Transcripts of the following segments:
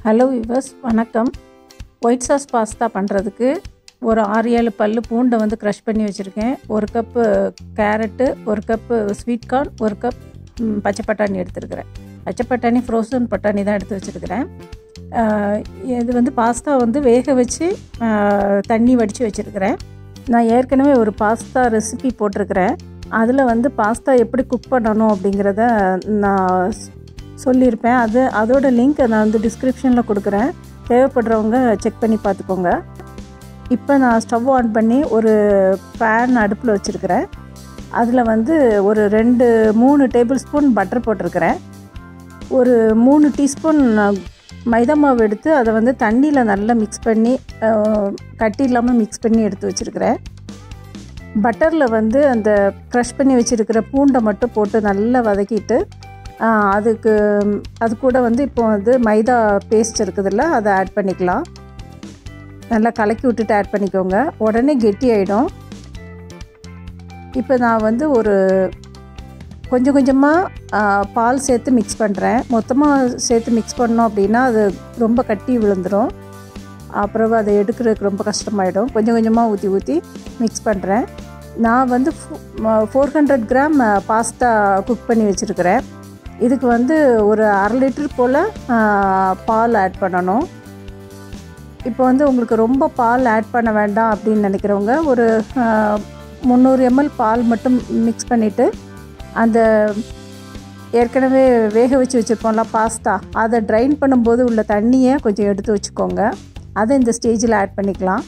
hello viewers வணக்கம் white sauce pasta பண்ணுறதுக்கு ஒரு ஆறு ஏழு பல் பூண்டை வந்து க்ரஷ் பண்ணி வச்சுருக்கேன் ஒரு கப்பு கேரட்டு ஒரு கப்பு ஸ்வீட் கார்ன் ஒரு கப் ம், பச்சை பட்டாணி எடுத்துருக்கிறேன் பச்சை பட்டாணி ஃப்ரோசன் பட்டாணி தான் எடுத்து வச்சுருக்கிறேன் இது வந்து பாஸ்தா வந்து வேக வச்சு ஆ, தண்ணி வடித்து வச்சுருக்கிறேன் நான் ஏற்கனவே ஒரு பாஸ்தா ரெசிபி போட்டிருக்கிறேன் அதில் வந்து பாஸ்தா எப்படி குக் பண்ணணும் அப்படிங்கிறத நான் ஸ்- சொல்லியிருப்பேன் அது அதோட லிங்க் நான் வந்து டிஸ்கிரிப்ஷனில் கொடுக்குறேன் தேவைப்படுறவங்க செக் பண்ணி பார்த்துக்கோங்க இப்போ நான் ஸ்டவ் ஆன் பண்ணி ஒரு பேன் அடுப்பில் வச்சுருக்கிறேன் அதில் வந்து ஒரு ரெண்டு மூணு டேபிள் ஸ்பூன் பட்டர் போட்டிருக்கிறேன் ஒரு மூணு டீஸ்பூன் மைதா மாவு எடுத்து அதை வந்து தண்ணியில் நல்லா மிக்ஸ் பண்ணி அஹ், கட்டி இல்லாமல் மிக்ஸ் பண்ணி எடுத்து வச்சுருக்கிறேன் பட்டரில் வந்து அந்த க்ரஷ் பண்ணி வச்சுருக்கிற பூண்டை மட்டும் போட்டு நல்லா வதக்கிட்டு ஆஹ், அதுக்கு அது கூட வந்து இப்போ வந்து மைதா பேஸ்ட் இருக்குதுல்ல அதை ஆட் பண்ணிக்கலாம் நல்லா கலக்கி விட்டுட்டு ஆட் பண்ணிக்கோங்க உடனே கெட்டி ஆகிடும் இப்போ நான் வந்து ஒரு கொஞ்சம் கொஞ்சமாக பால் சேர்த்து மிக்ஸ் பண்ணுறேன் மொத்தமாக சேர்த்து மிக்ஸ் பண்ணோம் அப்படின்னா அது ரொம்ப கட்டி விழுந்துடும் அப்புறம் அதை எடுக்கிறதுக்கு ரொம்ப கஷ்டமாயிடும் கொஞ்சம் கொஞ்சமாக ஊற்றி ஊற்றி மிக்ஸ் பண்ணுறேன் நான் வந்து four hundred gram pasta cook பண்ணி வச்சுருக்கிறேன் இதுக்கு வந்து ஒரு அரை லிட்டர் போல் பால் ஆட் பண்ணணும் இப்போ வந்து உங்களுக்கு ரொம்ப பால் ஆட் பண்ண வேண்டாம் அப்படின்னு நினைக்கிறவங்க ஒரு முந்நூறு எம்எல் பால் மட்டும் மிக்ஸ் பண்ணிவிட்டு அந்த ஏற்கனவே வேக வச்சு வச்சுருப்போம்ல பாஸ்தா அதை ட்ரைன் பண்ணும்போது உள்ள தண்ணியை கொஞ்சம் எடுத்து வச்சுக்கோங்க அதை இந்த ஸ்டேஜில் ஆட் பண்ணிக்கலாம்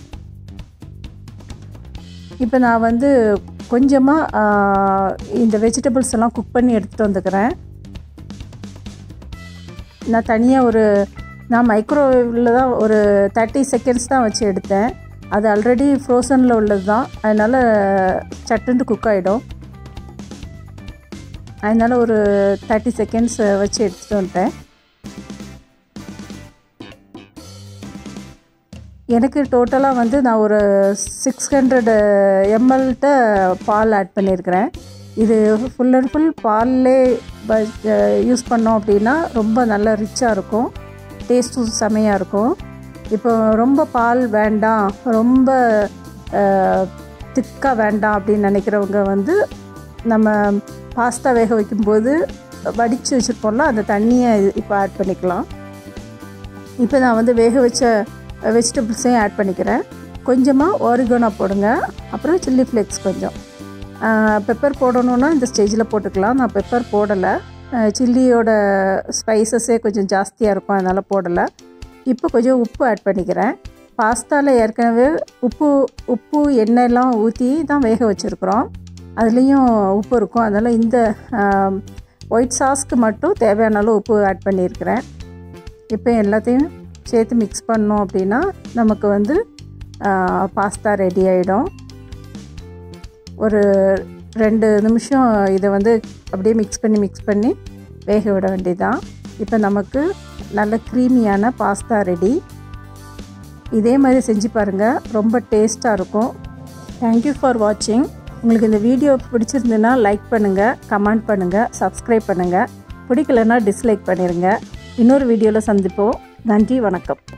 இப்போ நான் வந்து கொஞ்சமாக இந்த வெஜிடபிள்ஸ் எல்லாம் குக் பண்ணி எடுத்துகிட்டு வந்துக்கிறேன் நான் தனியாக ஒரு நான் மைக்ரோவேவில் தான் ஒரு தேர்ட்டி செகண்ட்ஸ் தான் வச்சு எடுத்தேன் அது ஆல்ரெடி ஃப்ரோசனில் உள்ளது தான் அதனால் சட்டுன்ட்டு குக் ஆகிடும் அதனால் ஒரு தேர்ட்டி செகண்ட்ஸ் வச்சு எடுத்துகிட்டு வந்துட்டேன் எனக்கு டோட்டலாக வந்து நான் ஒரு சிக்ஸ் ஹண்ட்ரட் எம்எல்கிட்ட பால் ஆட் பண்ணியிருக்கிறேன் இது ஃபுல் அண்ட் ஃபுல் பால்லே யூஸ் பண்ணோம் அப்படின்னா ரொம்ப நல்லா ரிச்சாக இருக்கும் டேஸ்ட்டும் செமையாக இருக்கும் இப்போ ரொம்ப பால் வேண்டாம் ரொம்ப திக்காக வேண்டாம் அப்படின்னு நினைக்கிறவங்க வந்து நம்ம பாஸ்தா வேக வைக்கும்போது வடித்து வச்சுருப்போம்ல அந்த தண்ணியை இப்போ ஆட் பண்ணிக்கலாம் இப்போ நான் வந்து வேக வச்ச வெஜிடபிள்ஸையும் ஆட் பண்ணிக்கிறேன் கொஞ்சமாக ஓரிகோனா போடுங்க அப்புறம் சில்லி ஃப்ளேக்ஸ் கொஞ்சம் பெப்பர் போடணுன்னா இந்த ஸ்டேஜில் போட்டுக்கலாம் நான் பெப்பர் போடலை சில்லியோட ஸ்பைசஸே கொஞ்சம் ஜாஸ்தியாக இருக்கும் அதனால் போடலை இப்போ கொஞ்சம் உப்பு ஆட் பண்ணிக்கிறேன் பாஸ்தாவில் ஏற்கனவே உப்பு உப்பு எண்ணெயெல்லாம் ஊற்றி தான் வேக வச்சுருக்குறோம் அதுலேயும் உப்பு இருக்கும் அதனால் இந்த ஒயிட் சாஸ்க்கு மட்டும் தேவையான அளவு உப்பு ஆட் பண்ணியிருக்கிறேன் இப்போ எல்லாத்தையும் சேர்த்து மிக்ஸ் பண்ணோம் அப்படின்னா நமக்கு வந்து பாஸ்தா ரெடி ஆகிடும் ஒரு ரெண்டு நிமிஷம் இதை வந்து அப்படியே மிக்ஸ் பண்ணி மிக்ஸ் பண்ணி வேக விட வேண்டியதுதான் இப்போ நமக்கு நல்ல க்ரீமியான பாஸ்தா ரெடி இதே மாதிரி செஞ்சு பாருங்கள் ரொம்ப டேஸ்ட்டாக இருக்கும் தேங்க்யூ ஃபார் வாட்சிங் உங்களுக்கு இந்த வீடியோ பிடிச்சிருந்துன்னா லைக் பண்ணுங்கள் கமெண்ட் பண்ணுங்கள் சப்ஸ்கிரைப் பண்ணுங்கள் பிடிக்கலன்னா டிஸ்லைக் பண்ணிடுங்க இன்னொரு வீடியோவில் சந்திப்போம் நன்றி வணக்கம்